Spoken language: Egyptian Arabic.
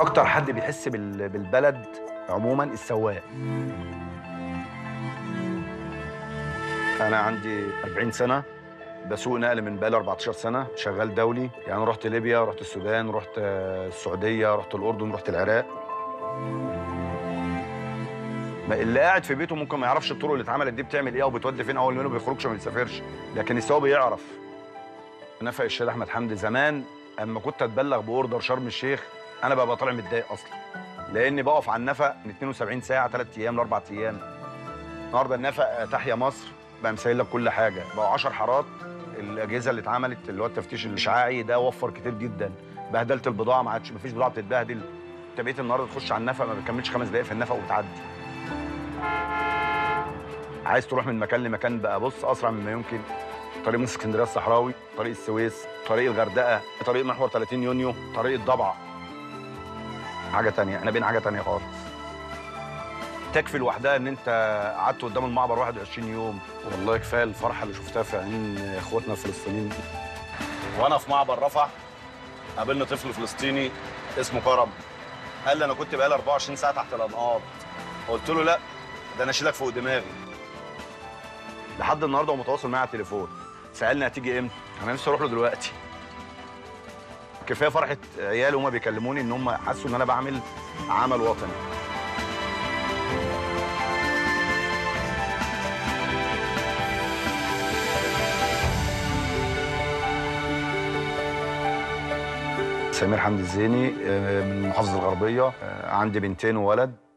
اكتر حد بيحس بال- بالبلد عموما السواق انا عندي 40 سنه بسوق نقل من بقالي 14 سنه شغال دولي يعني رحت ليبيا رحت السودان رحت آه، السعوديه رحت الاردن رحت العراق ما اللي قاعد في بيته ممكن ما يعرفش الطرق اللي اتعملت دي بتعمل ايه او بتودي فين اول منه ما بيخرجش وما بيسافرش لكن السواق بيعرف نفق الشيخ احمد حمدي زمان اما كنت اتبلغ باوردر شرم الشيخ انا ببقى طالع متضايق اصلا لاني بقف على النفق من 72 ساعه 3 ايام لاربع ايام النهارده النفق تحيا مصر بقى مسهل لك كل حاجه بقوا 10 حارات الاجهزه اللي اتعملت اللي هو التفتيش الاشعاعي ده وفر كتير جدا بهدلت البضاعه ما عادش مفيش بضاعه بتتبهدل انت بقيت النهارده تخش على النفق ما بتكملش خمس دقائق في النفق وبتعدي عايز تروح من مكان لمكان بقى بص اسرع مما يمكن طريق من اسكندريه الصحراوي طريق السويس طريق الغردقه طريق محور 30 يونيو طريق الضبعه حاجه تانية احنا بين حاجه تانية خالص تكفي لوحدها ان انت قعدت قدام المعبر 21 يوم والله كفايه الفرحه اللي شفتها في عينين اخواتنا الفلسطينيين وانا في معبر رفح قابلني طفل فلسطيني اسمه كرم قال لي انا كنت بقالي 24 ساعه تحت الانقاض قلت له لا ده انا اشيلك فوق دماغي لحد النهارده هو متواصل معايا على التليفون سالني هتيجي امتى انا نفسي اروح له دلوقتي كفايه فرحه عيالي وهما بيكلموني ان هم حسوا ان انا بعمل عمل وطني سمير حمدي الزيني آه، من محافظه الغربيه آه، عندي بنتين وولد